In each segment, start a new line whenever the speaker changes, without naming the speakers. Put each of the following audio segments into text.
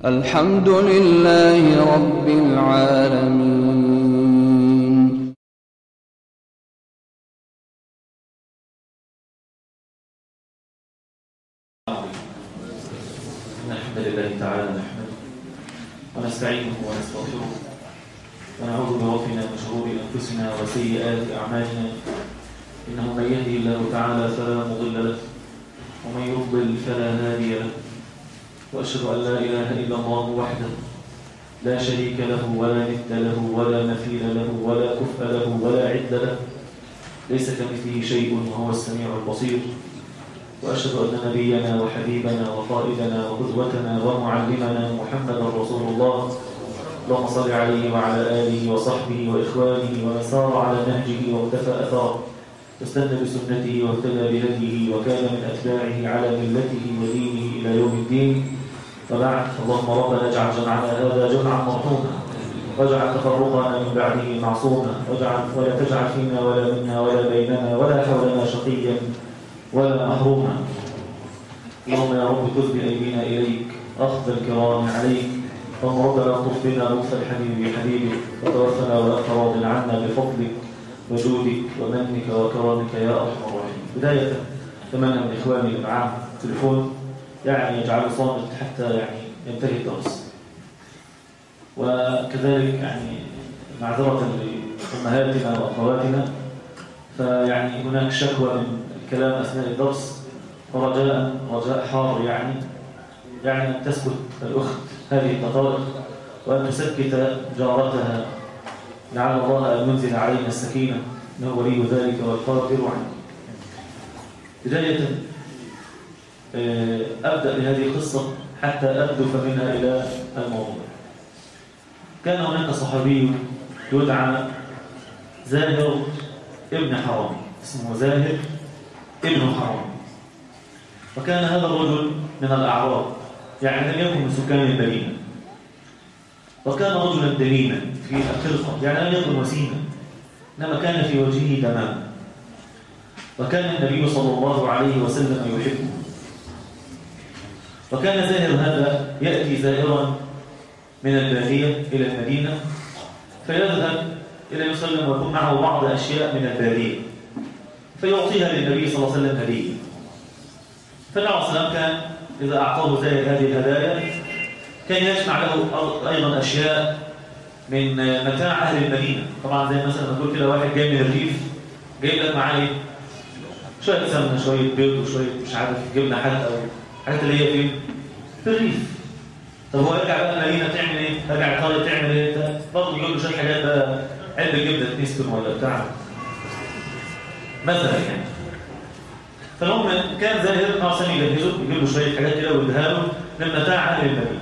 الحمد لله رب العالمين
إن الحمد لله تعالى نحمده ونستعينه ونستغفره ونعوذ بربنا من شرور أنفسنا وسيئات أعمالنا إنه من يهده الله تعالى فلا مضل له ومن يضلل فلا هادي له وأشهد أن لا إله إلا الله وحده لا شريك له ولا ند له ولا مثيل له ولا كفء له ولا عد له ليس كمثله شيء وهو السميع البصير وأشهد أن نبينا وحبيبنا وقائدنا وقدوتنا ومعلمنا محمدا رسول الله اللهم صل عليه وعلى آله وصحبه وإخوانه ومن سار على نهجه واقتفى أثره واستنى بسنته واهتدى بهديه وكان من أتباعه على ملته ودينه إلى يوم الدين وبعد اللهم ربنا اجعل جمعنا هذا جمعا مرحوما واجعل تفرقنا من بعده معصوما واجعل ولا تجعل فينا ولا منا ولا بيننا ولا حولنا شقيا ولا محروما اللهم يا رب خذ بأيدينا إليك أخذ الكرام عليك اللهم ربنا اطف بنا لطف الحبيب بحبيبك وتوفنا وأنت راض عنا بفضلك وجودك ومنك وكرمك يا أرحم الراحمين بداية أتمنى من إخواني اللي معاهم تليفون يعني يجعله صامت حتى يعني ينتهي الدرس وكذلك يعني معذرة لأمهاتنا وأخواتنا فيعني هناك شكوى من الكلام أثناء الدرس فرجاء رجاء حار يعني يعني أن تسكت الأخت هذه الدقائق وأن تسكت جارتها لعل الله أن ينزل علينا السكينة إنه ولي ذلك والقادر عنه بداية أبدأ بهذه القصة حتى أبدف منها إلى الموضوع كان هناك صحابي يدعى زاهر ابن حرامي اسمه زاهر ابن حرامي وكان هذا الرجل من الأعراب يعني لم يكن من سكان المدينة وكان رجلا دميما في الخلقة يعني لم يكن وسيما إنما كان في وجهه دمام وكان النبي صلى الله عليه وسلم يحبه وكان زاهر هذا يأتي زائرا من البادية إلى المدينة فيذهب إلى يسلم ويكون معه بعض أشياء من البادية فيعطيها للنبي صلى الله عليه وسلم هدية فالنبي صلى الله عليه وسلم كان إذا أعطاه زائر هذه الهدايا كان يجمع له أيضا أشياء من متاع أهل المدينة طبعا زي مثلا نقول كده واحد جاي من الريف جايب لك معاه ايه؟ شوية سمنة شوية بيض وشوية مش عارف جبنة حتى أو حاجات اللي هي فين؟ في الريف طب هو يرجع بقى المدينة تعمل ايه؟ يرجع ايطاليا تعمل ايه؟ برضه يجيب له شوية حاجات بقى علبة جبنة نيستون ولا بتاع مثلا يعني فالهم كان زاهر ناصر يجهزه يجيب له شوية حاجات كده ويديها له من متاع أهل المدينة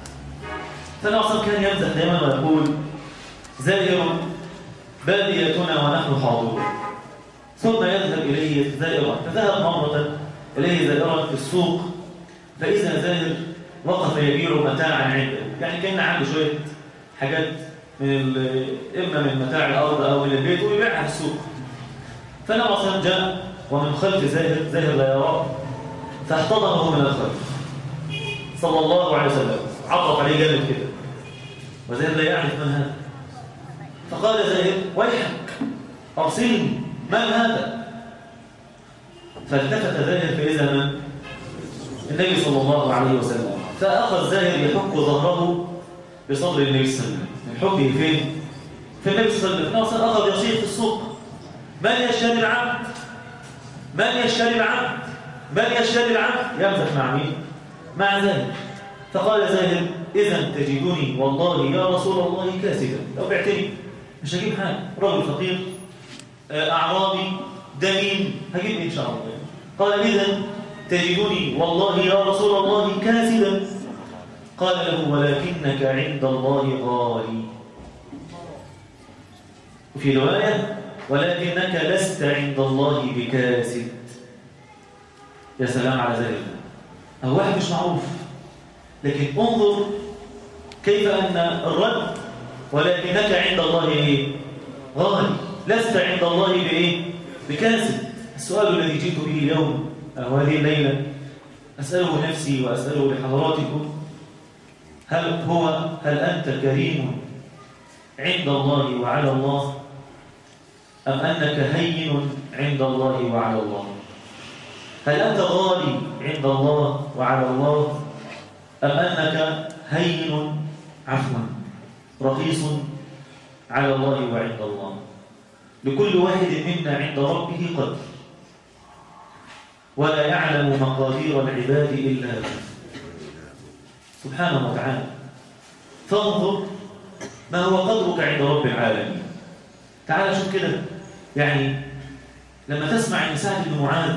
فالناصر كان يمزح دائما ويقول زائر باديتنا ونحن حاضرون ثم يذهب إليه زائرا فذهب مرة إليه زائرا في السوق فإذا زاهر وقف يبيع متاعا عنده يعني كان عنده شوية حاجات من إما من متاع الأرض أو من البيت ويبيعها في السوق فنبع صلى جاء ومن خلف زاهر زاهر لا يراه فاحتضنه من الخلف صلى الله عليه وسلم عطف عليه جانب كده وزاهر لا يعرف من هذا فقال زاهر ويحك أرسلني من هذا فالتفت زاهر فإذا من النبي صلى الله عليه وسلم فأخذ زاهر يحك ظهره بصدر النبي صلى الله عليه وسلم من حكه فين؟ في النبي صلى الله عليه وسلم أخذ يصيح في السوق من يشتري العبد؟ من يشتري العبد؟ من يشتري العبد؟ يمزح مع مين؟ مع زاهر فقال زاهر إذا تجدني والله يا رسول الله كاسدا لو بعتني مش هجيب حاجة راجل فقير أعرابي دميم هجيب إن شاء الله قال إذا تجدني والله يا رسول الله كاسدا قال له ولكنك عند الله غالي وفي رواية ولكنك لست عند الله بكاسد يا سلام على ذلك هو واحد مش معروف لكن انظر كيف أن الرد ولكنك عند الله إيه؟ غالي لست عند الله بإيه؟ بكاسد السؤال الذي جئت به اليوم أو هذه الليلة أسأله نفسي وأسأله لحضراتكم هل هو هل أنت كريم عند الله وعلى الله أم أنك هين عند الله وعلى الله هل أنت غالي عند الله وعلى الله أم أنك هين عفوا رخيص على الله وعند الله لكل واحد منا عند ربه قدر ولا يعلم مقادير العباد إلا هو سبحانه وتعالى فانظر ما هو قدرك عند رب العالمين تعال شوف كده يعني لما تسمع ان سعد بن معاذ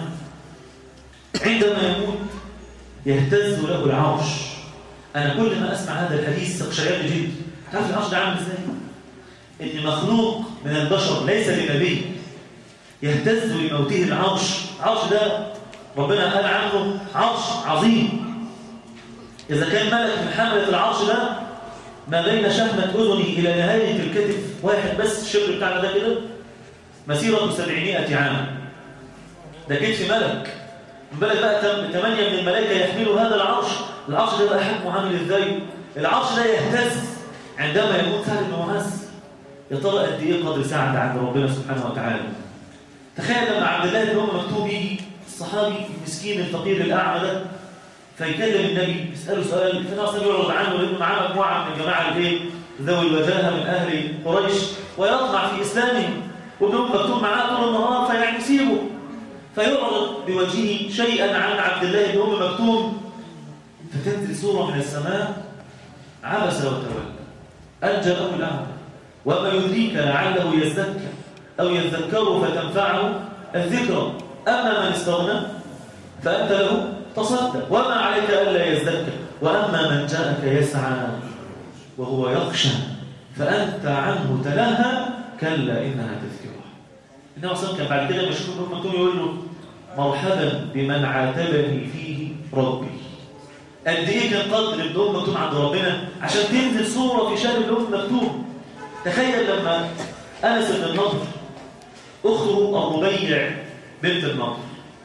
عندما يموت يهتز له العرش انا كل ما اسمع هذا الحديث استقشعر جدا تعرف العرش ده عامل ازاي ان مخلوق من البشر ليس لنبي يهتز لموته العرش العرش ده ربنا قال عنه عرش عظيم إذا كان ملك من حملة العرش ده ما بين شحمة أذني إلى نهاية الكتف واحد بس الشبر بتاعنا ده كده مسيرة سبعمائة عام ده كتف ملك من بالك بقى ثمانية من الملائكة يحملوا هذا العرش العرش ده بقى حجمه عامل ازاي العرش ده يهتز عندما يموت سعد بن معاذ يا ترى قد ايه قدر سعد عند ربنا سبحانه وتعالى تخيل لما عبد الله بن ام مكتوب يجي الصحابي المسكين الفقير الاعمى ده فيكلم النبي يساله سؤال فالنبي اصلا يعرض عنه لانه معاه مجموعه من الجماعه الايه ذوي الوجاهه من اهل قريش ويطمع في اسلامهم وابن ام مكتوب معاه طول النهار فيعني يسيبه فيعرض بوجهه شيئا عن عبد الله بن ام مكتوم فتنزل سوره من السماء عبس وتولى انجى له الاعمى وما يدريك لعله يزكى او يذكر فتنفعه الذكرى اما من استغنى فانت له تصدق وما عليك الا يزكى واما من جاءك يسعى وهو يخشى فانت عنه تلهى كلا انها تذكره النبي صلى الله عليه وسلم كان بعد كده مشهور ابن مكتوم يقول له مرحبا بمن عاتبني فيه ربي قد ايه كان قدر ابن ام مكتوم عند ربنا عشان تنزل صوره في شان ابن ام مكتوم تخيل لما انس بن النضر اخته الربيع بنت النضر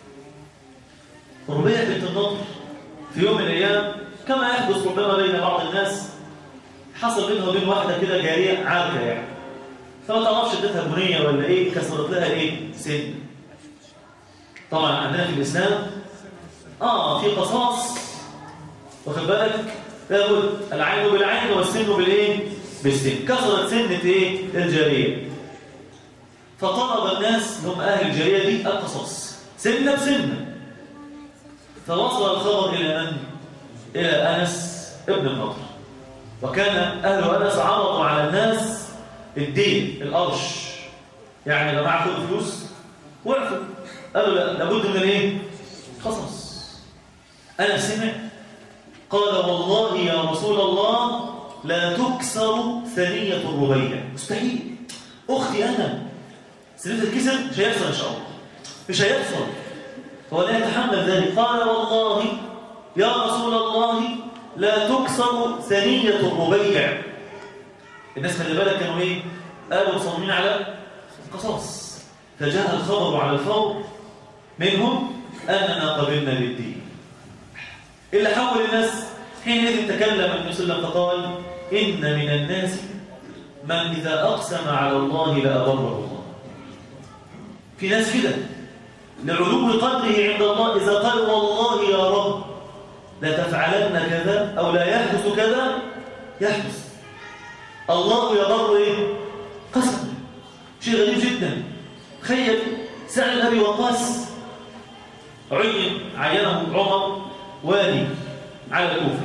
الربيع بنت النضر في يوم من الايام كما يحدث ربما بين بعض الناس حصل بينها وبين واحده كده جاريه عاركه يعني فما تعرفش اديتها بنيه ولا ايه كسرت لها ايه سن طبعا عندنا في الاسلام اه في قصاص واخد بالك لابد العين بالعين والسن بالايه بالسن كسرت سنه ايه الجاريه فطلب الناس اللي هم اهل الجاريه دي القصاص سنه بسنه فوصل الخبر الى من الى انس ابن النضر وكان اهل انس عرضوا على الناس الدين القرش يعني لو معاه خد فلوس وقفوا قالوا لا لابد من الايه قصص انا سمع قال والله يا رسول الله لا تكسر ثنية الربيع مستحيل اختي انا سنة الكسر مش هيحصل ان شاء الله مش هيحصل هو لا يتحمل ذلك قال والله يا رسول الله لا تكسر ثنية الربيع الناس خلي بالك كانوا ايه قالوا مصممين على القصاص فجاء الخبر على الفور منهم اننا قبلنا بالدين اللي حول الناس حينئذ تكلم النبي صلى الله عليه وسلم فقال ان من الناس من اذا اقسم على الله لابره الله في ناس كده لعلو قدره عند الله اذا قال والله يا رب لتفعلن كذا او لا يحدث كذا يحدث الله يبر ايه قسم شيء غريب جدا تخيل سعد ابي وقاص عين عينه عمر والي على الكوفه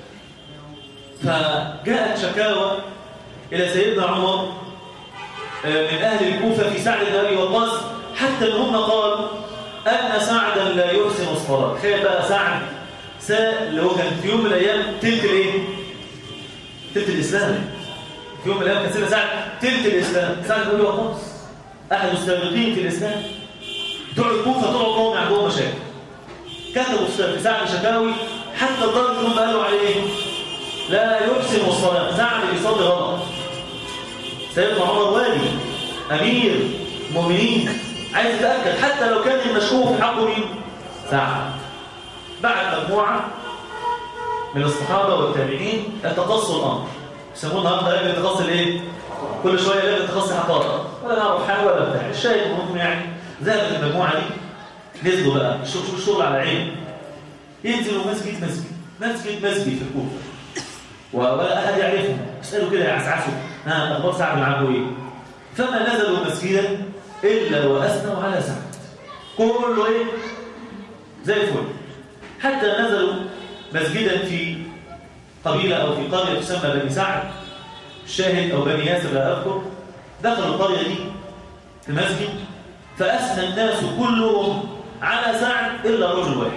فجاءت شكاوى الى سيدنا عمر من اهل الكوفه في سعد بن ابي وقاص حتى ان هم قالوا ان سعدا لا يحسن الصلاه تخيل بقى سعد اللي هو كان في يوم من الايام تلت الايه تلت الاسلام في يوم من الايام كان سيدنا سعد تلت الاسلام سعد بن ابي وقاص احد السابقين في الاسلام بتوع الكوفه طول عمرهم عندهم مشاكل كتبوا في سعد شكاوي حتى لدرجه انهم قالوا عليه لا يحسن الصلاه سعد بيصلي غلط سيدنا عمر والي امير مؤمنين عايز يتاكد حتى لو كان المشكوك في حقه مين سعد بعد مجموعه من الصحابة والتابعين يتقصوا الأمر يسموه النهارده لجنة تقصي الايه؟ كل شوية لجنة تقصي حقائق ولا نعرف حاجة ولا بتاع الشاهد المهم يعني ذهبت المجموعة دي نزلوا بقى شوفوا الشغل على عين ينزلوا مسجد مسجد مسجد مسجد في الكوفة ولا أحد يعرفهم اسألوا كده يعسعسوا ها أخبار سعد معاكم إيه؟ فما نزلوا مسجدا إلا وأثنوا على سعد كله إيه؟ زي الفل حتى نزلوا مسجدا في قبيلة أو في قرية تسمى بني سعد الشاهد أو بني ياسر لا أذكر دخلوا القرية دي في مسجد فأثنى الناس كلهم على سعد إلا رجل واحد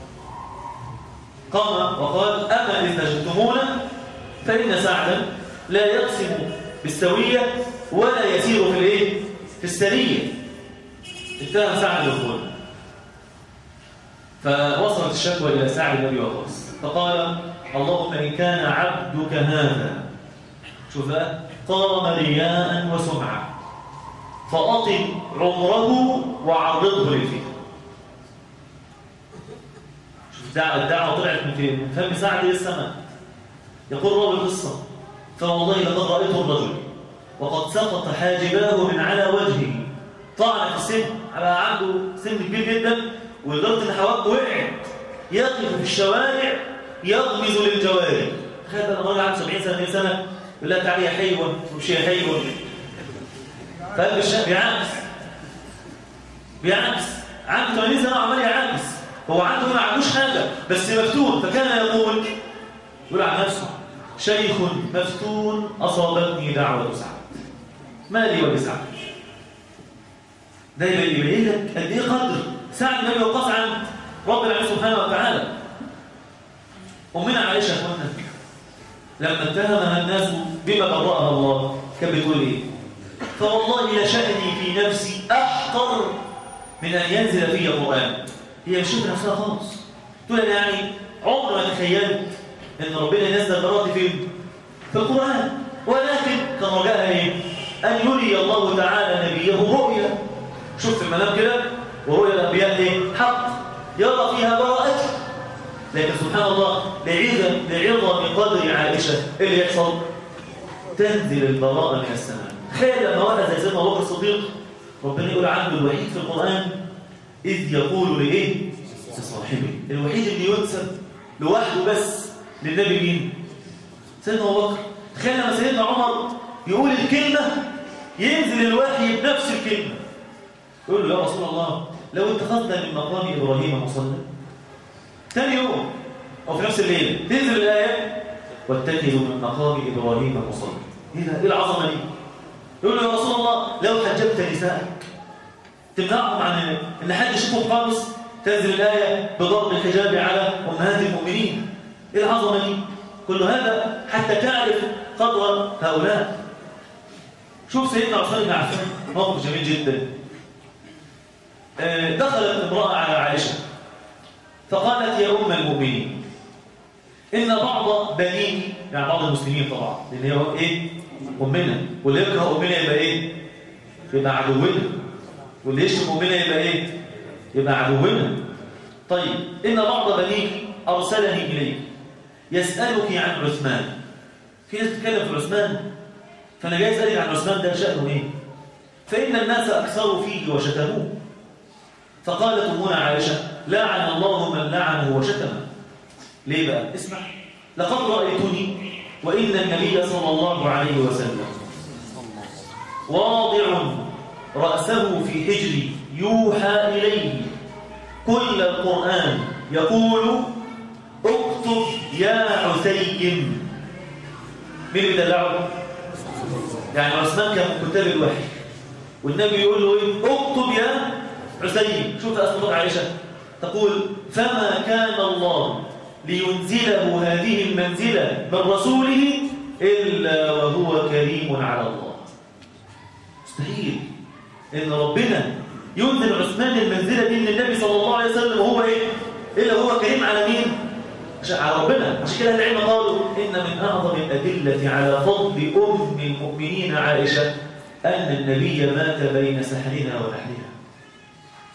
قام وقال أما إذا جئتمونا فإن سعدا لا يقسم بالسوية ولا يسير في الإيه؟ في السرية اتهم سعد بالظلم فوصلت الشكوى إلى سعد بن أبي وقاص فقال اللهم إن كان عبدك هذا شوف بقى قام رياء وسمعة فأطل عمره وعرضه للفتن شوف الدعوة الدعوة طلعت من فين؟ من فم سعد إلى السماء يقول راوي القصة فوالله لقد رأيت الرجل وقد سقط حاجباه من على وجهه طعن في السن على عنده سن كبير جدا ولدرجة ان حواجبه وقعت يقف في الشوارع يغمز للجواري تخيل انا راجل عنده 70 سنه 100 سنه يقول لها تعالي يا حلوه ومشي يا حلوه فقلب الشاب بيعاكس بيعاكس عنده 80 سنه وعمال يعاكس هو عنده ما عندوش حاجه بس مفتون فكان يقول يقول عن نفسه شيخ مفتون اصابتني دعوه سعد ما لي ولسعد ده يبين لك قد ايه قدر سعد بن ابي وقاص عن رب العالمين سبحانه وتعالى امنا عائشه اخوانا لما اتهمها الناس بما برأها الله كان بتقول ايه فوالله لشأني في نفسي احقر من ان ينزل في قرآن هي مش شايفه نفسها خالص تقول انا يعني عمر ما تخيلت ان ربنا ينزل براءتي فين في القرآن ولكن كان رجاءها ايه ان يري الله تعالى نبيه رؤيا شوف في المنام كده ورؤيا الانبياء ايه حق يرى فيها براءته لكن سبحان الله لعظم لعظم قدر عائشه ايه اللي يحصل تنزل البراءه من السماء تخيل لما ولد زي سيدنا ابو بكر الصديق ربنا يقول عنه الوحيد في القران اذ يقول لايه لصاحبه الوحيد اللي ينسب لوحده بس للنبي مين سيدنا ابو بكر تخيل لما سيدنا عمر يقول الكلمه ينزل الوحي بنفس الكلمه يقول له يا رسول الله لو اتخذنا من مقام إبراهيم مصلى ثاني يوم أو في نفس الليلة تنزل الآية واتخذوا من مقام إبراهيم مصلى إيه ده؟ إيه العظمة دي؟ يقول له يا رسول الله لو حجبت نسائك تمنعهم عن إن حد يشوفهم خالص تنزل الآية بضرب الحجاب على أمهات المؤمنين إيه العظمة دي؟ كل هذا حتى تعرف قدر هؤلاء شوف سيدنا عثمان بن عفان موقف جميل جدا دخلت امرأة على عائشة فقالت يا أم المؤمنين إن بعض بنيني يعني بعض المسلمين طبعا لأن هي إيه؟ أمنا واللي يكره أمنا يبقى إيه؟ يبقى عدونا واللي يشتم أمنا يبقى إيه؟ يبقى عدونا طيب إن بعض بنيك أرسلني إليك يسألك عن عثمان في ناس تتكلم في عثمان فأنا جاي أسألك عن عثمان ده شأنه إيه؟ فإن الناس أكثروا فيه وشتموه فقالت أمنا عائشة لعن الله من لعنه وشتمه ليه بقى؟ اسمع لقد رأيتني وإن النبي صلى الله عليه وسلم واضع رأسه في حجري يوحى إليه كل القرآن يقول اكتب يا عسيم مين اللي دلعه؟ يعني عثمان كان كتاب الوحي والنبي يقول له ايه اكتب يا عسيم شوف أسماء عائشة تقول فما كان الله لينزله هذه المنزلة من رسوله إلا وهو كريم على الله مستحيل إن ربنا ينزل عثمان المنزلة دي من النبي صلى الله عليه وسلم وهو إيه؟ إلا هو كريم على مين؟ على ربنا عشان كده العلم قالوا إن من أعظم الأدلة على فضل أم المؤمنين عائشة أن النبي مات بين سحرها ونحرها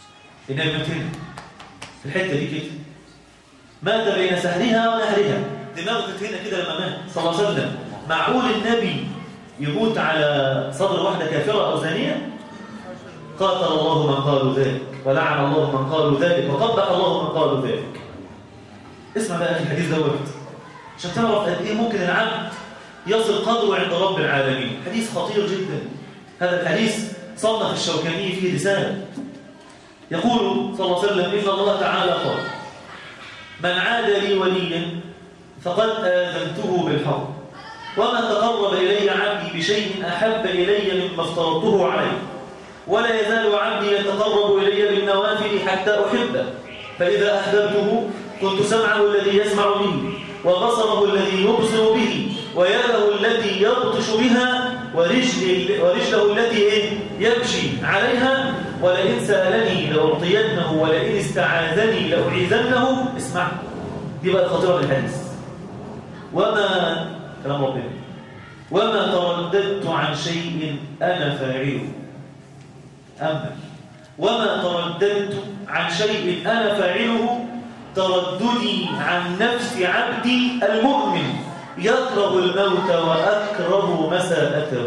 النبي مات هنا في الحتة دي كده مات بين سحرها ونهرها دماغك هنا كده لما مات صلى الله عليه وسلم معقول النبي يموت على صدر واحدة كافرة أو زانية قاتل الله من قالوا ذلك ولعن الله من قالوا ذلك وقبح الله من قالوا ذلك اسمع بقى في الحديث دوت عشان تعرف قد ايه ممكن العبد يصل قدره عند رب العالمين حديث خطير جدا هذا الحديث صنف الشوكاني فيه رسالة يقول صلى الله عليه وسلم إن الله تعالى قال من عاد لي وليا فقد آذنته بالحق وما تقرب إلي عبدي بشيء أحب إلي مما افترضته عليه ولا يزال عبدي يتقرب إلي بالنوافل حتى أحبه فإذا أحببته كنت سمعه الذي يسمع به وبصره الذي يبصر به ويده التي يبطش بها ورجله, ورجله التي إيه؟ يمشي عليها ولئن سألني لأعطينه ولئن استعاذني لأعيذنه اسمع دي بقى خطيرة الحديث وما كلام ربنا وما ترددت عن شيء أنا فاعله أما وما ترددت عن شيء أنا فاعله ترددي عن نفس عبدي المؤمن يكره الموت وأكره مساءته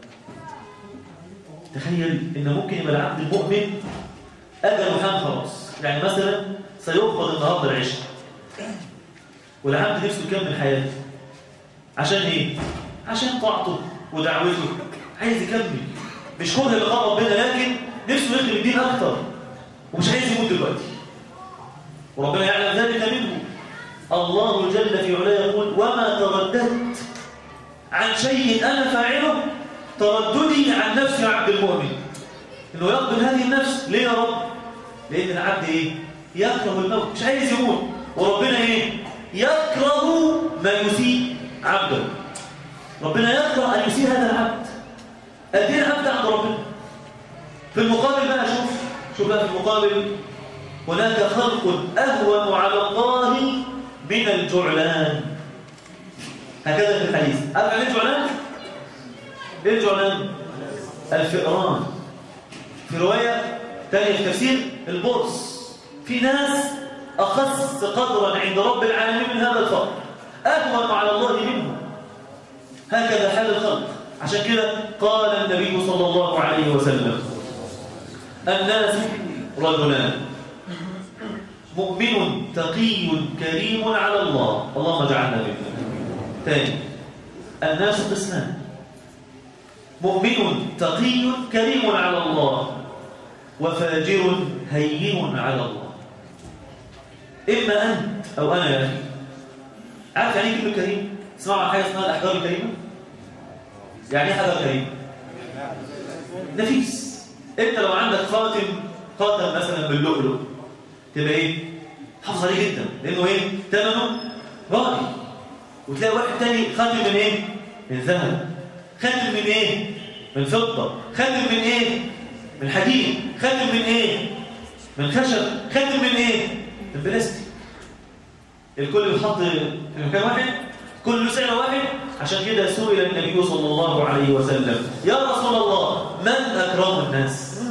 تخيل إن ممكن يبقى العبد المؤمن أجل حان خلاص يعني مثلا سيقبض النهارده العشاء والعبد نفسه يكمل حياته عشان ايه؟ عشان طاعته ودعوته عايز يكمل مش كره لقاء ربنا لكن نفسه يخدم الدين اكتر ومش عايز يموت دلوقتي وربنا يعلم ذلك منه الله جل في علاه يقول وما ترددت عن شيء انا فاعله ترددي عن نفس عبد المؤمن انه يقبل هذه النفس ليه يا رب لان العبد ايه يكره الموت مش عايز يموت وربنا ايه يكره ما يسيء عبده ربنا يكره ان يسيء هذا العبد قد ايه العبد عند ربنا في المقابل بقى شوف شوف بقى في المقابل هناك خلق اهون على الله من الجعلان هكذا في الحديث عارف عن الجعلان ايه الجعلان الفئران في روايه ثانيه في تفسير البرص في ناس اخص قدرا عند رب العالمين من هذا الفقر اهون على الله منه هكذا حال الخلق عشان كده قال النبي صلى الله عليه وسلم الناس رجلان مؤمن تقي كريم على الله اللهم اجعلنا منهم ثاني الناس قسمان مؤمن تقي كريم على الله وفاجر هين على الله إما أنت أو أنا يا أخي عارف يعني كلمة كريم تسمعوا عن حاجة اسمها الأحجار الكريمة يعني ايه حجر كريم نفيس انت لو عندك خاتم خاتم مثلا باللؤلؤ تبقى ايه حافظ عليه جدا لانه ايه ثمنه غالي وتلاقي واحد تاني خاتم من ايه من ذهب خاتم من ايه من فضه خاتم من ايه من حديد خاتم من ايه من خشب خاتم من ايه من بلاستيك الكل بيتحط في مكان واحد كل سعر واحد عشان كده سئل النبي صلى الله عليه وسلم يا رسول الله من أكرم الناس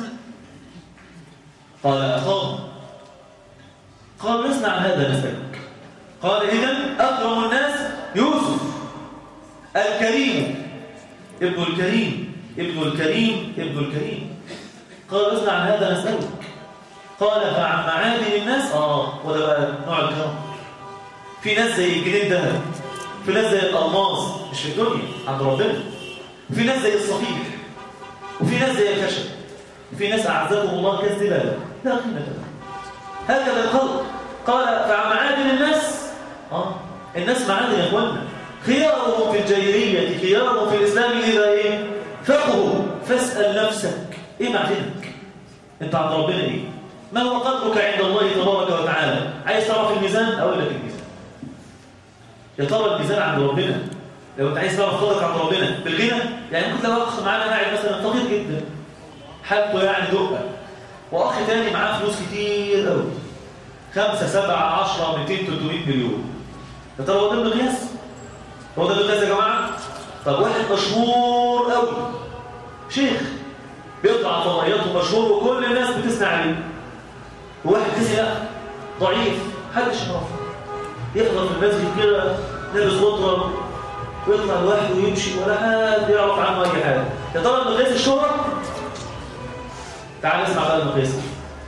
قال أخاهم قال نسمع عن هذا نسألك قال إذن أكرم الناس يوسف الكريم ابن الكريم ابن الكريم ابن الكريم قال نسمع عن هذا نسألك قال فعن معادن الناس آه وده بقى نوع الكرم في ناس زي الجنيه الذهب في ناس زي الألماس مش في الدنيا عند ربنا وفي ناس زي الصفيح وفي ناس زي الخشب وفي ناس أعزكم الله كالزبالة لا قيمة لها هكذا الخلق قال فعن معادن الناس آه الناس معادن يا اخوانا خيارهم في الجاهلية خيارهم في الإسلام إذا إيه فقهوا فاسأل نفسك إيه معدنك أنت عند ربنا إيه ما هو قدرك عند الله تبارك وتعالى عايز تعرف الميزان أقول لك الميزان يا ترى الميزان عند ربنا لو انت عايز تعرف قدرك عند ربنا بالغنى يعني ممكن لو اخ معانا قاعد مثلا فقير جدا حالته يعني دقه واخ تاني معاه فلوس كتير قوي 5 7 10 200 300 مليون يا ترى هو ده المقياس هو ده المقياس يا جماعه طب واحد مشهور قوي شيخ بيطلع فضائياته مشهور وكل الناس بتسمع عليه وواحد تاني لا ضعيف محدش يعرفه يحضر في المسجد كده لابس غطرة ويطلع لوحده ويمشي ولا حد يعرف عنه أي حاجة يا ترى ابن قيس الشهرة؟ تعال اسمع بقى ابن قيس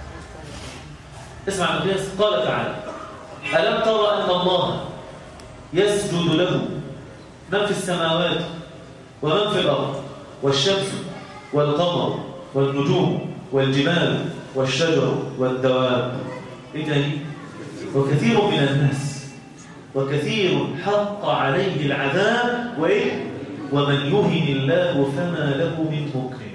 اسمع ابن قيس قال تعالى ألم ترى أن الله يسجد له من في السماوات ومن في الأرض والشمس والقمر والنجوم والجبال والشجر والدواب إيه تاني؟ وكثير من الناس وكثير حق عليه العذاب وإيه؟ ومن يهن الله فما له من مكرم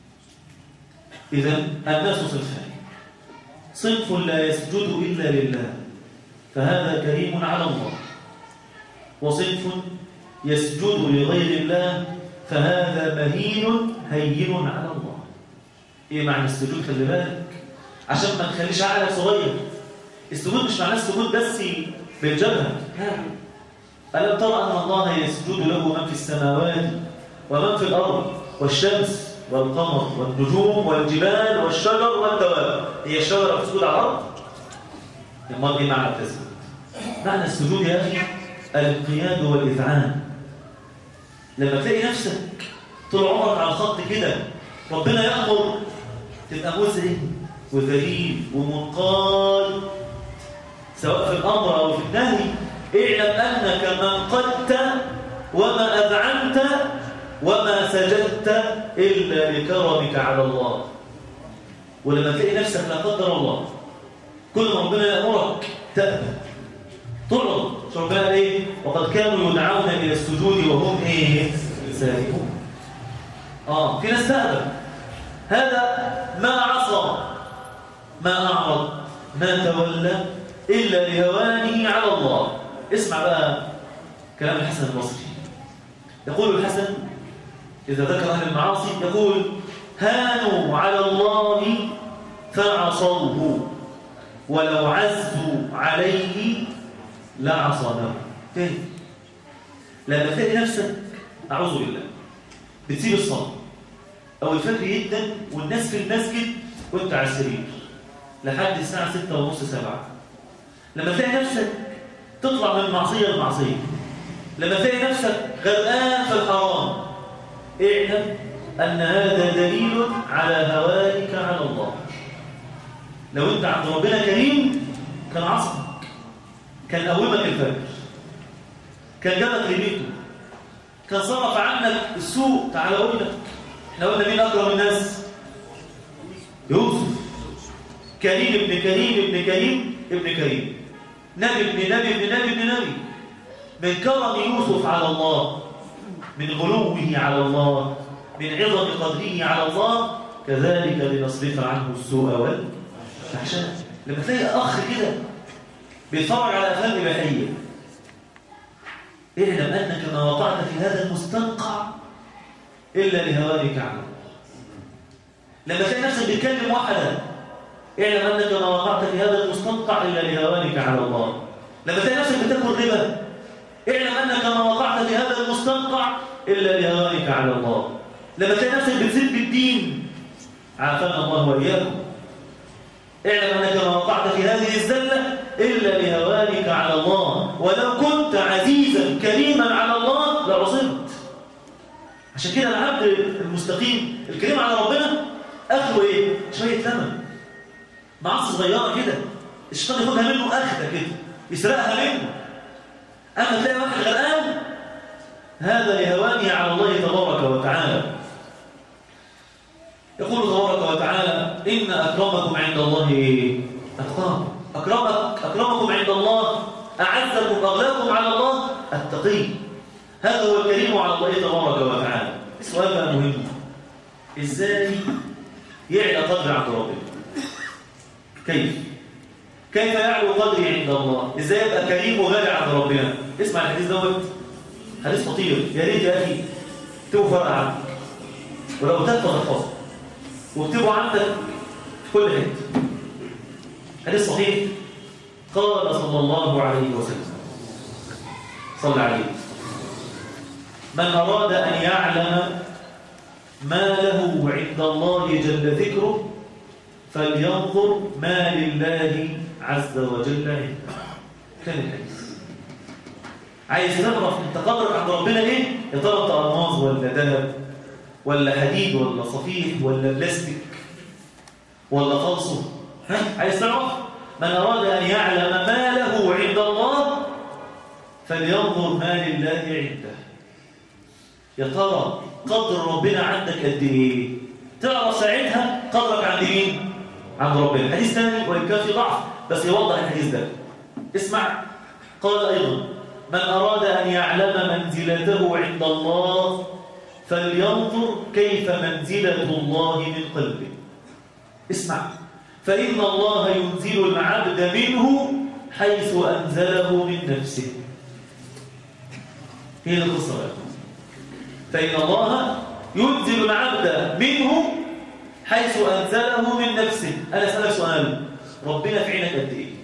إذا الناس صنفان صنف لا يسجد إلا لله فهذا كريم على الله وصنف يسجد لغير الله فهذا مهين هين على الله ايه معنى السجود خلي بالك عشان ما تخليش عقلك صغير السجود مش معناه السجود بس بالجبهه لا ألم ترى أن الله يسجد له من في السماوات ومن في الأرض والشمس والقمر والنجوم والجبال والشجر والدواب هي الشجرة تسجد على الأرض؟ امال ايه معنى التسجد؟ معنى السجود يا أخي الانقياد والإذعان لما تلاقي نفسك طول عمرك على الخط كده ربنا يأمر تبقى مذعن وذليل ومنقاد سواء في الأمر أو في النهي اعلم أنك من قدت وما أذعنت وما سجدت إلا لكرمك على الله ولما تلاقي نفسك لا قدر الله كل ما ربنا يأمرك تأبى تعرض شو ربنا قال ايه وقد كانوا يدعون الى السجود وهم ايه سالمون اه في ناس تأبى هذا ما عصى ما أعرض ما تولى إلا لهوانه على الله اسمع بقى كلام الحسن البصري يقول الحسن إذا ذكر أهل المعاصي يقول هانوا على الله فعصوه ولو عزوا عليه لعصمه تاني لما تلاقي نفسك أعوذ بالله بتسيب الصلاة أو الفجر جدا والناس في المسجد وانت على السرير لحد الساعة ستة ونص سبعة لما تلاقي نفسك تطلع من معصية لمعصية لما تلاقي نفسك غرقان في الحرام اعلم أن هذا دليل على هوائك على الله لو انت عند ربنا كريم كان عصمك كان قومك الفجر كان جابك لبيته كان صرف عنك السوء تعالى اقول لك احنا قلنا مين اكرم الناس يوسف كريم ابن كريم ابن كريم ابن كريم نبي ابن نبي ابن نبي ابن نبي من كرم يوسف على الله من غلوه على الله من عظم قدره على الله كذلك لنصرف عنه السوء والفحشاء لما تلاقي اخ كده بيتفرج على افلام اباحيه اعلم انك ما وقعت في هذا المستنقع الا لهوانك عنه لما تلاقي نفسك بتكلم واحده اعلم انك ما وقعت في هذا المستنقع الا لهوانك على الله لما تلاقي نفسك بتاكل ربا اعلم انك ما وقعت في هذا المستنقع الا لهوانك على الله لما تلاقي نفسك بتسب الدين عافانا الله واياكم اعلم انك ما وقعت في هذه الزله الا لهوانك على الله ولو كنت عزيزا كريما على الله لعصمت عشان كده العبد المستقيم الكريم على ربنا اخره ايه شويه ثمن معصيه صغيره كده الشيطان ياخدها منه اخده كده يسرقها منه اما تلاقي واحد غرقان هذا لهوانه على الله تبارك وتعالى يقول تبارك وتعالى إن أكرمكم عند الله أتقاكم أكرمك أكرمكم عند الله أعزكم أغلاكم على الله التقي هذا هو الكريم على الله تبارك وتعالى السؤال بقى مهم إزاي يعلى قدر عند ربنا كيف كيف يعلو قدري عند الله إزاي يبقى كريم وغالي عند ربنا اسمع الحديث دوت حديث خطير يا ريت يا أخي توفر عنك ولو تدفع الفصل واكتبوا عندك في كل حته حديث صحيح قال صلى الله عليه وسلم صلى عليه من أراد أن يعلم ما له عند الله جل ذكره فلينظر ما لله عز وجل عنده كان الحديث عايز تعرف انت قدرك عند ربنا ايه يا ترى انت الماظ ولا ذهب ولا حديد ولا صفيح ولا بلاستيك ولا فلصه ها عايز تعرف من اراد ان يعلم ما له عند الله فلينظر ما لله عنده يا ترى قدر ربنا عندك قد ايه تعرف ساعتها قدرك عند مين عند ربنا حديث ثاني وان كان في ضعف بس يوضح الحديث ده اسمع قال ايضا من اراد ان يعلم منزلته عند الله فلينظر كيف منزله الله من قلبه اسمع فان الله ينزل العبد منه حيث انزله من نفسه هي القصه بقى فإن الله ينزل العبد منه حيث أنزله من نفسه أنا أسألك سؤال ربنا في عينك قد إيه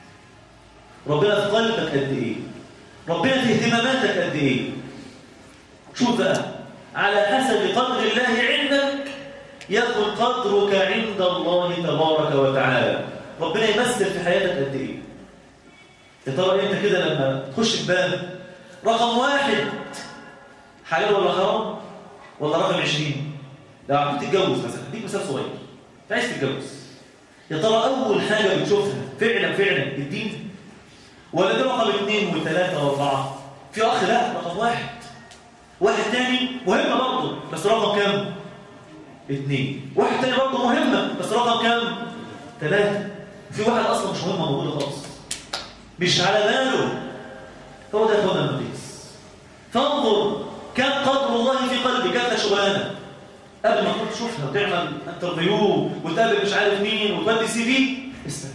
ربنا في قلبك قد إيه ربنا في اهتماماتك قد إيه شوف بقى على حسب قدر الله عندك يكون قدرك عند الله تبارك وتعالى ربنا يمثل في حياتك قد إيه يا ترى أنت كده لما تخش بباب رقم واحد حلال ولا حرام ولا رقم 20 لو عم تتجوز مثلا اديك مثال صغير انت عايز تتجوز يا ترى اول حاجه بتشوفها فعلا فعلا الدين ولا ده رقم اثنين وثلاثه واربعه في اخ لا رقم واحد واحد تاني مهمه برضه بس رقم كام اثنين واحد تاني برضه مهمه بس رقم كام ثلاثه في واحد اصلا مش مهمه موجوده خالص مش على باله هو ده يا اخوانا المقيس فانظر كم قدر الله في قلبك جات لك شغلانه قبل ما تروح تشوفها وتعمل انترفيو وتقابل مش عارف مين وتودي سي في اسال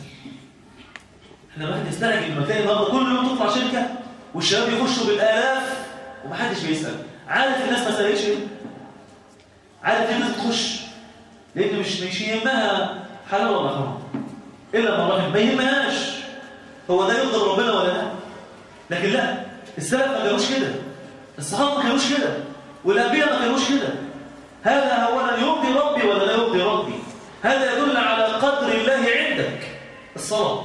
احنا الواحد يستعجل لما تلاقي النهارده كل يوم تطلع شركه والشباب يخشوا بالالاف ومحدش بيسال عارف الناس ما سالتش ليه؟ عارف ليه الناس تخش؟ لان مش مش يهمها حلال ولا حرام الا ما رحم ما يهمهاش هو ده يغضب ربنا ولا لا؟ لكن لا السلف ما كانوش كده الصحابه ما كانوش كده والانبياء ما كانوش كده هذا اولا يرضي ربي ولا لا يرضي ربي هذا يدل على قدر الله عندك الصلاه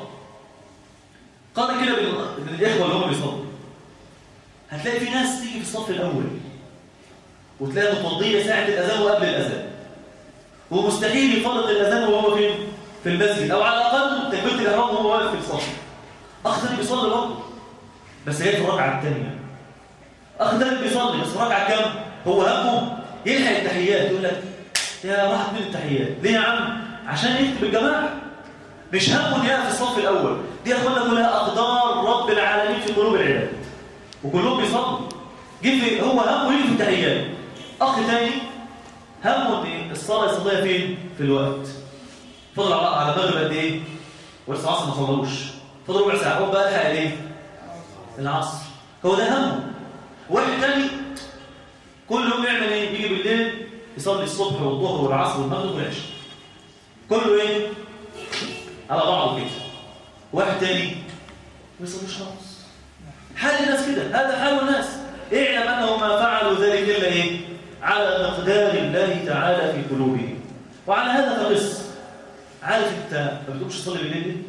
قال كده من الاخوه اللي هم بيصلوا هتلاقي في ناس تيجي في الصف الاول وتلاقي متوضيه ساعه الاذان وقبل الاذان ومستحيل يفرق الاذان وهو فين في المسجد او على الاقل تكبيره الاحرام وهو واقف في الصف اخ ثاني بيصلي برضه بس جاي في الركعه الثانيه اخ ثالث بيصلي بس الركعه كام هو همه يلحق التحيات يقول لك يا راحت من التحيات ليه يا عم عشان يكتب الجماعه مش همه ان في الصف الاول دي يا اخوانا كلها اقدار رب العالمين في قلوب العباد وكلهم بيصلوا جه في هو همه يجي في التحيات اخ ثاني همه ان الصلاه يصليها فين في الوقت فضل على على المغرب قد ايه ولسه العصر ما صلوش فضل ربع ساعه هو بقى لحق ايه العصر هو ده همه واحد تاني كل يوم يعمل ايه يجي بالليل يصلي الصبح والظهر والعصر والمغرب والعشاء كله ايه على بعضه كده واحد تاني ما يصليش خالص حال الناس كده هذا حال الناس اعلم انه ما فعلوا ذلك الا ايه على مقدار الله تعالى في قلوبهم وعلى هذا فقس عارف انت ما بتقومش تصلي بالليل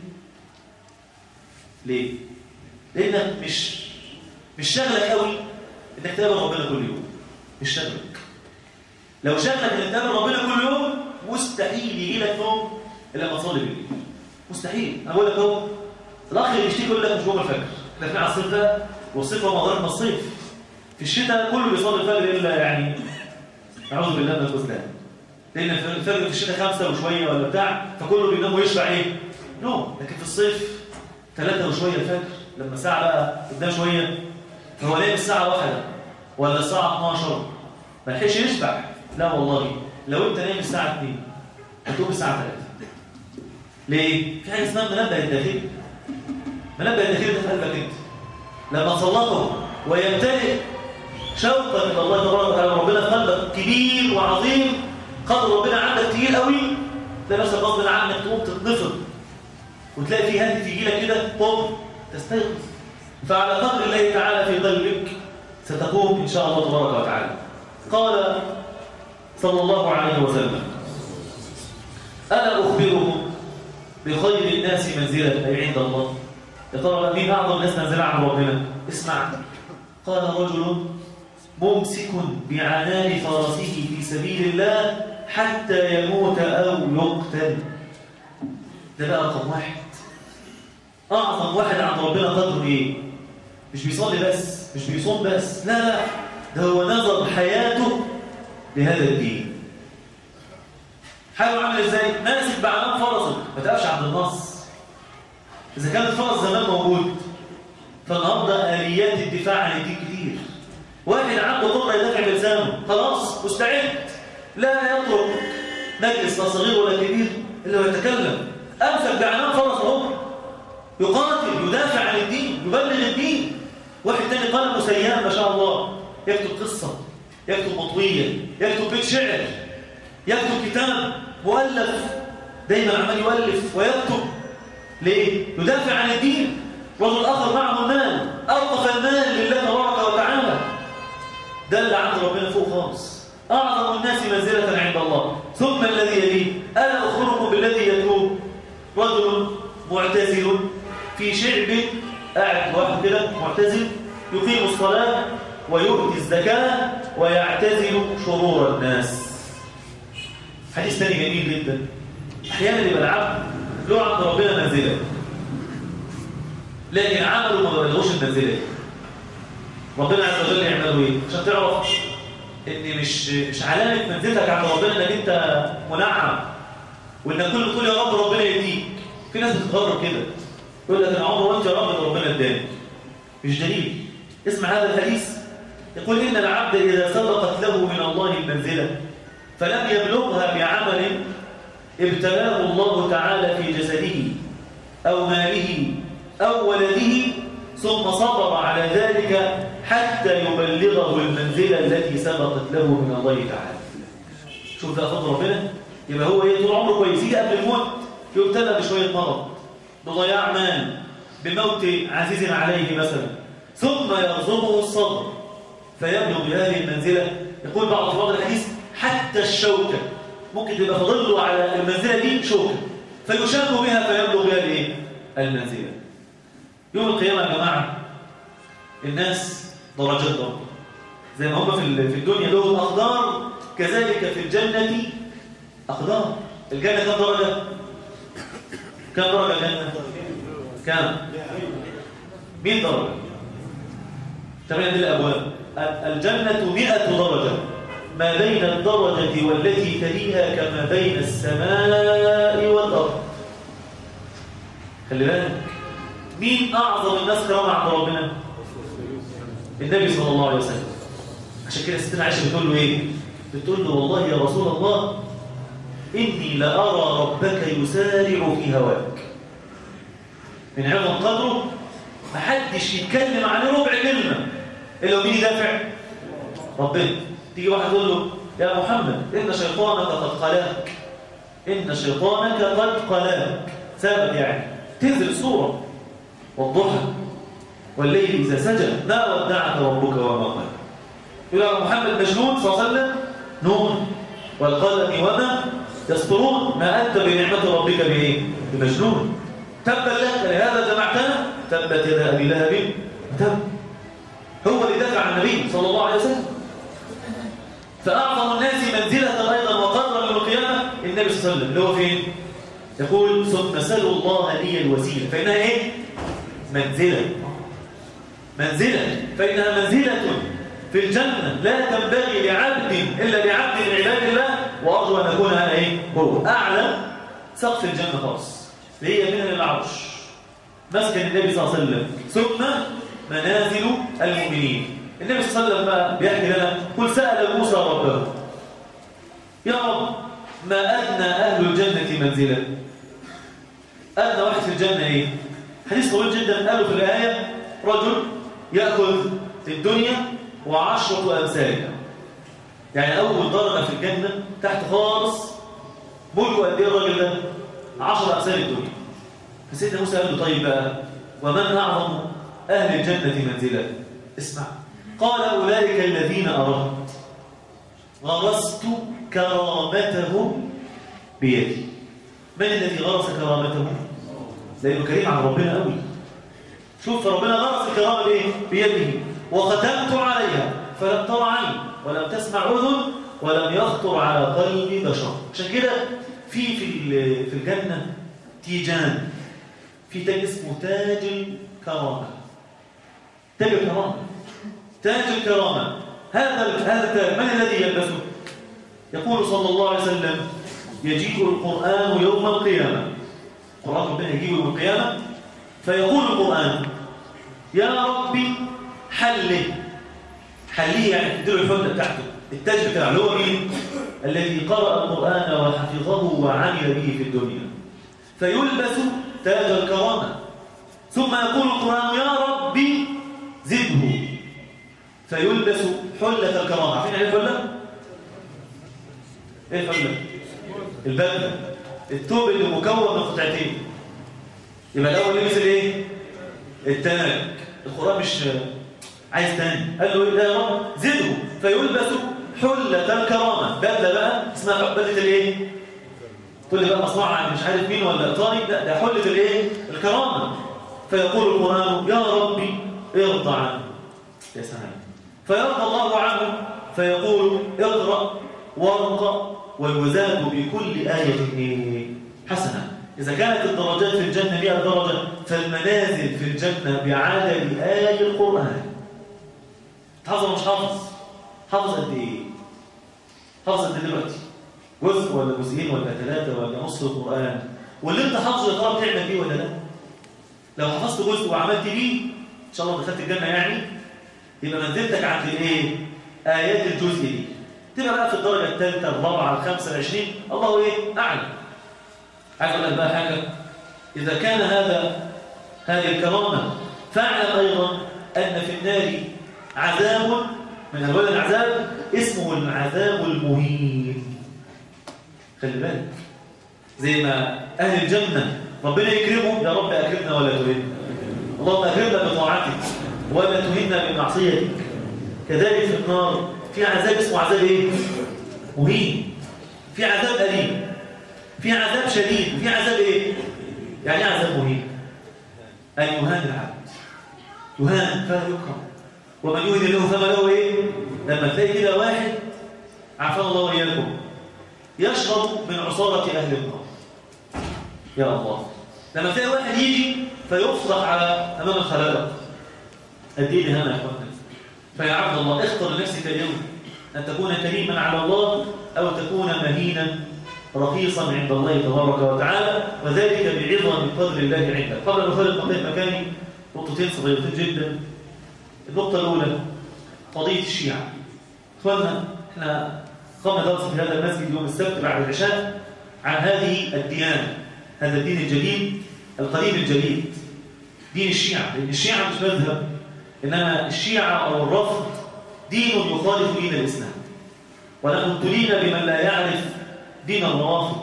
ليه لانك مش مش شغلك قوي انك تقابل ربنا كل يوم مش شغلك لو شغلك انك تقابل ربنا كل يوم مستحيل يجي لك نوم الا لما تصلي بالليل مستحيل انا بقول لك اهو الاخ اللي بيشتكي يقول لك مش جوه الفجر احنا في على الصيف ده والصيف هو مضارب الصيف في الشتاء كله بيصلي الفجر الا يعني اعوذ بالله من الخذلان لان الفجر في الشتاء خمسة وشويه ولا بتاع فكله بينام ويشبع ايه نوم لكن في الصيف ثلاثة وشويه الفجر لما الساعه بقى قدام شويه فهو نايم الساعه واحدة ولا الساعه 12 ما لحقش يشبع لا والله لو انت نايم الساعه 2 هتقوم الساعه 3 ليه في حاجه اسمها منبه الداخلي منبه الداخلي ده في قلبك انت لما تسلطه ويمتلئ شوقا الى الله تبارك وتعالى ربنا في قلبك كبير وعظيم قدر ربنا عندك تقيل قوي تلاقي نفسك غصب عنك تقوم تتنفض وتلاقي في هاتف يجي لك كده قم تستيقظ فعلى قدر الله تعالى في قلبك ستقوم ان شاء الله تبارك وتعالى قال صلى الله عليه وسلم انا اخبركم بخير الناس منزله اي عند الله يا ترى مين اعظم الناس منزله عند ربنا اسمع قال رجل ممسك بعنان فرسه في سبيل الله حتى يموت أو يقتل ده بقى رقم واحد أعظم واحد عند ربنا قدره إيه؟ مش بيصلي بس مش بيصوم بس لا لا ده هو نظر حياته لهذا الدين حاله عامل ازاي؟ ماسك بعنان فرسه ما تقفش عند النص إذا كان الفرس زمان موجود فالنهارده آليات الدفاع عن الدين كتير واحد عنده قدرة يدافع بلسانه خلاص مستعد لا يترك مجلس لا صغير ولا كبير إلا ويتكلم أمسك بعنان فرس اهو يقاتل يدافع عن الدين يبلغ الدين واحد تاني قلمه سيئا ما شاء الله يكتب قصة يكتب مطوية يكتب بيت شعر يكتب كتاب مؤلف دايما عمال يؤلف ويكتب ليه؟ يدافع عن الدين رجل آخر معه المال أوقف المال لله تبارك وتعالى ده اللي عند ربنا فوق خالص أعظم الناس منزلة عند الله ثم الذي يليه ألا أخبركم بالذي يتوب رجل معتزل في شعب قاعد واحد كده معتزل يقيم الصلاة ويؤتي الزكاة ويعتزل شرور الناس حديث ثاني جميل جدا أحيانا يبقى العبد له عند ربنا منزلة لكن عمله ما بلغوش المنزلة دي ربنا عز وجل يعملوا ايه عشان تعرف ان مش مش علامه منزلتك عند ربنا انك انت منعم وانك كل تقول يا رب ربنا يديك في ناس بتتغرب كده يقول لك انا عمري وانت يا رب ربنا اداني مش دليل اسمع هذا الحديث يقول ان العبد اذا سبقت له من الله المنزله فلم يبلغها بعمل ابتلاه الله تعالى في جسده او ماله او ولده ثم صبر على ذلك حتى يبلغه المنزلة التي سبقت له من الله تعالى شوف ده فضل ربنا يبقى هو ايه طول عمره كويس يجي قبل الموت يبتلى بشوية مرض بضياع مال بموت عزيز عليه مثلا ثم يرزقه الصبر فيبلغ بهذه المنزلة يقول بعض في بعض الحديث حتى الشوكة ممكن تبقى فضل له على المنزلة دي شوكة فيشاك بها فيبلغ بها الايه المنزلة يوم القيامة يا جماعة الناس درجات برضه زي ما هم في في الدنيا لهم أقدار كذلك في الجنة أقدار الجنة كم درجة؟ كم درجة الجنة؟ كم؟ 100 درجة تمام دي الأبواب الجنة 100 درجة ما بين الدرجة والتي تليها كما بين السماء والأرض خلي بالك مين أعظم الناس كرامة عند ربنا؟ النبي صلى الله عليه وسلم عشان كده ستنا عائشة بتقول له إيه؟ بتقول له والله يا رسول الله إني لأرى ربك يسارع في هواك من عظم قدره محدش يتكلم عن ربع كلمة إلا لو مين يدافع ربنا تيجي واحد يقول له يا محمد إن شيطانك قد قلاك إن شيطانك قد قلاك ثابت يعني تنزل صورة والضحى والليل إذا سجد ما ودعك ربك وما قال يقول يا محمد مجنون صلى الله عليه وسلم نون والقلم وما يسطرون ما أنت بنعمة ربك بإيه؟ بمجنون تبا لك لهذا جمعتنا تبت يدا أبي لهب تب هو اللي دافع عن النبي صلى الله عليه وسلم فأعظم الناس منزلة أيضا وقدرا يوم القيامة النبي صلى الله عليه وسلم اللي هو فين؟ يقول ثم سلوا الله لي الوسيلة فإنها إيه؟ منزلة منزلة فإنها منزلة في الجنة لا تنبغي لعبد إلا لعبد من عباد الله وأرجو أن أكون أنا إيه؟ هو أعلى سقف الجنة خالص اللي هي منها العرش مسكن النبي صلى الله عليه وسلم ثم منازل المؤمنين النبي صلى الله عليه وسلم بيحكي لنا قل سأل موسى ربه يا رب ما أدنى أهل الجنة منزلا أدنى واحد في الجنة إيه؟ حديث طويل جدا قالوا في الآية رجل يأخذ في الدنيا وعشرة أمثالها يعني أول درجة في الجنة تحت خالص ملكه قد إيه الراجل ده؟ عشر أمثال الدنيا فسيدنا موسى قال له طيب بقى ومن أعظم أهل الجنة منزلا اسمع قال أولئك الذين أردت غرست كرامتهم بيدي من الذي غرس كرامتهم؟ لأنه كريم عن ربنا قوي شوف ربنا غرس الكرامة بإيه؟ بيده وختمت عليها فلم تر عين ولم تسمع أذن ولم يخطر على قلب بشر عشان كده في في ال- في الجنة تيجان في تاج اسمه تاج الكرامة تاج الكرامة تاج الكرامة هذا هذا التاج من الذي يلبسه؟ يقول صلى الله عليه وسلم يجيء القرآن يوم القيامة القرآن ربنا يجيء يوم القيامة فيقول القرآن يا ربي حله حليه يعني تديله الحجة بتاعته التاج بتاعه اللي هو مين؟ الذي قرأ القرآن وحفظه وعمل به في الدنيا فيلبس تاج الكرامة ثم يقول القرآن يا ربي زده فيلبس حلة الكرامة عارفين يعني ايه الحلة؟ ايه الحلة؟ البدلة الثوب اللي مكون من قطعتين يبقى الأول لبس الايه؟ التاج القرآن مش عايز تاني قال له ايه ده يا رب زده فيلبس حلة الكرامة بدلة بقى اسمها بدلة الايه؟ تقول لي بقى مصنوعة مش عارف مين ولا ايطالي لا ده حلة الايه؟ الكرامة فيقول القرآن يا ربي ارضى عنه يا سلام فيرضى الله عنه فيقول اقرأ وارقى ويزاد بكل آية إيه؟ حسنة إذا كانت الدرجات في الجنة 100 درجة فالمنازل في الجنة بعدد آي القرآن حافظ ولا مش حافظ؟ حافظ قد إيه؟ حافظ قد إيه دلوقتي؟ جزء ولا جزئين ولا ثلاثة ولا نص القرآن واللي أنت حافظه يا ترى بتعمل بيه ولا لا؟ لو حفظت جزء وعملت بيه إن شاء الله دخلت الجنة يعني يبقى منزلتك عند الإيه؟ آيات الجزء دي تبقى بقى في الدرجة الثالثة الرابعة الخامسة العشرين الله إيه؟ أعلم عايز أقول لك بقى حاجة إذا كان هذا هذه الكرامة فاعلم أيضا أن في النار عذاب من ألوان العذاب اسمه العذاب المهين خلي بالك زي ما أهل الجنة ربنا يكرمهم يا رب أكرمنا ولا تهنا اللهم أكرمنا بطاعتك ولا تهنا بمعصيتك كذلك في النار في عذاب اسمه عذاب إيه؟ مهين في عذاب أليم في عذاب شديد وفي عذاب إيه؟ يعني إيه عذاب مهين أن يهان العبد يهان فلا يكرم ومن يهن له فما له إيه؟ لما تلاقي كده واحد عافانا الله وإياكم يشرب من عصارة أهل النار يا الله لما تلاقي واحد يجي فيفضح على أمام الخلائق قد ايه هنا يا اخوانا فيا عبد الله اختر لنفسك اليوم أن تكون كريما على الله أو تكون مهينا رخيصا عند الله تبارك وتعالى وذلك بعظم فضل الله عندك قبل أن نفرق مقام مكاني نقطتين صغيرتين جدا النقطة الأولى قضية الشيعة اخوانا احنا قمنا درس في هذا المسجد يوم السبت بعد العشاء عن هذه الديانة هذا الدين الجديد القديم الجديد دين الشيعة لأن الشيعة مش مذهب إنما الشيعة أو الرفض دين يخالف دين الإسلام ونحن ابتلينا بمن لا يعرف دين الروافض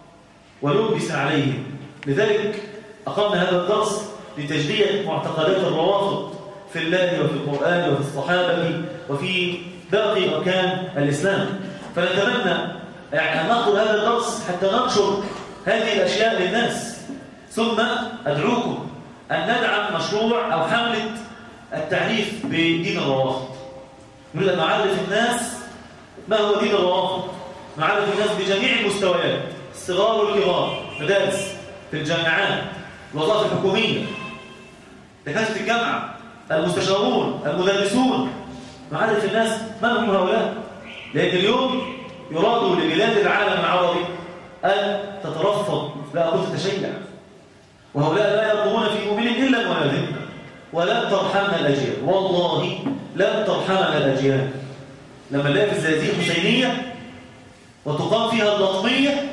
ونلبس عليهم لذلك أقمنا هذا الدرس لتجدية معتقدات الروافض في الله وفي القرآن وفي الصحابة وفي باقي أركان الإسلام فنتمنى يعني أن نأخذ هذا الدرس حتى ننشر هذه الأشياء للناس ثم أدعوكم أن ندعم مشروع أو حملة التعريف بدين الروافض نريد أن نعرف الناس ما هو دين الروافض نعرف الناس بجميع المستويات الصغار والكبار مدارس في الجامعات الوظائف الحكومية دكاترة الجامعة المستشارون المدرسون نعرف الناس من هم هؤلاء لأن اليوم يراد لبلاد العالم العربي أن تترفض لا أقول تتشيع وهؤلاء لا يرقبون في مؤمن إلا ولا ذمة ولن ترحمنا الأجيال والله لن ترحمنا الأجيال لما نلاقي في الزقازيق حسينية وتقام فيها اللطمية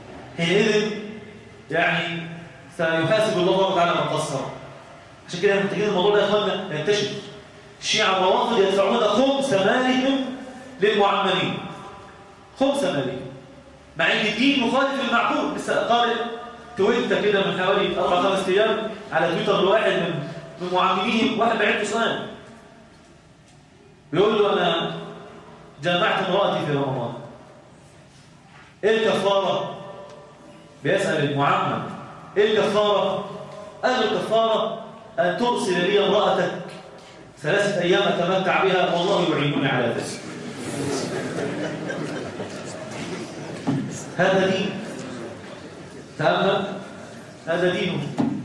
حينئذ يعني سيحاسب الله تبارك وتعالى من قصر عشان كده محتاجين الموضوع ده يا اخوانا ينتشر الشيعة الروافض يدفعون خمس مالهم للمعمرين خمس مالهم مع ان الدين مخالف للمعقول لسه قارئ تويتر كده من حوالي اربع خمس ايام على تويتر لواحد من من معمميهم واحد بعت سؤال بيقول له انا جامعت امرأتي في رمضان ايه الكفارة بيسأل المعمم ايه الكفارة قال له الكفارة ان ترسل لي امرأتك ثلاثة أيام أتمتع بها والله يعينني على ذلك هذا دين تأمل هذا دينه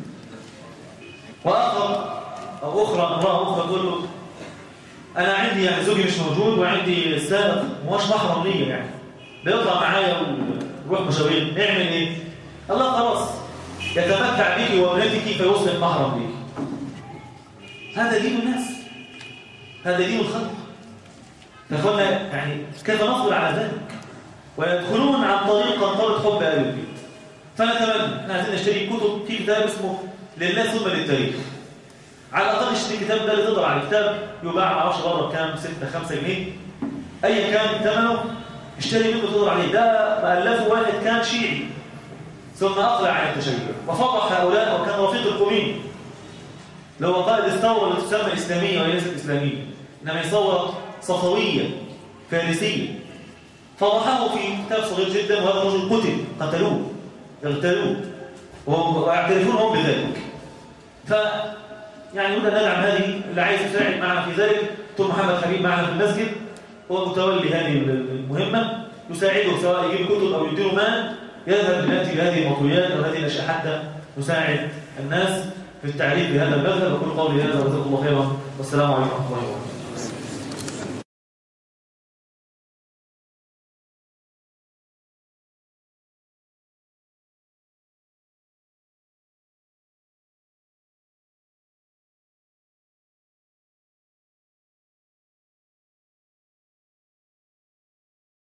وآخر أو أخرى امرأة أخرى تقول له أنا عندي يعني زوجي مش موجود وعندي سائق مش محرم ليا يعني بيطلع معايا ويروح مشاوير نعمل إيه؟ الله خلاص يتمتع بك وابنتك فيصبح محرم ليك هذا دين الناس هذا دين الخلق فأخوانا يعني كيف نصبر على ذلك ويدخلون عن طريق قنطرة حب آل البيت فنتمنى احنا عايزين نشتري كتب في كتاب اسمه لله ثم للتاريخ على الاقل اشتري الكتاب ده اللي تقدر على الكتاب يباع ما اعرفش بره بكام 6 5 جنيه ايا كان ثمنه اشتري منه تقدر عليه ده مؤلفه واحد كان شيعي ثم اقلع عن التشيع وفضح هؤلاء وكان رفيق القومين لو قائد الثوره اللي تسمى اسلاميه وهي ليست اسلاميه انما هي ثوره صفويه فارسيه فضحه في كتاب صغير جدا وهذا الرجل قتل قتلوه اغتالوه ويعترفون هم بذلك ف يعني نريد ان ندعم هذه اللي عايز يساعد معنا في ذلك دكتور محمد حبيب معنا في المسجد هو متولي هذه المهمه يساعده سواء يجيب كتب او يديله مال يذهب ياتي بهذه المطويات او هذه الاشياء حتى نساعد الناس في التعريف بهذا المذهب وكل قولي هذا وجزاكم الله خيرا والسلام عليكم ورحمه الله وبركاته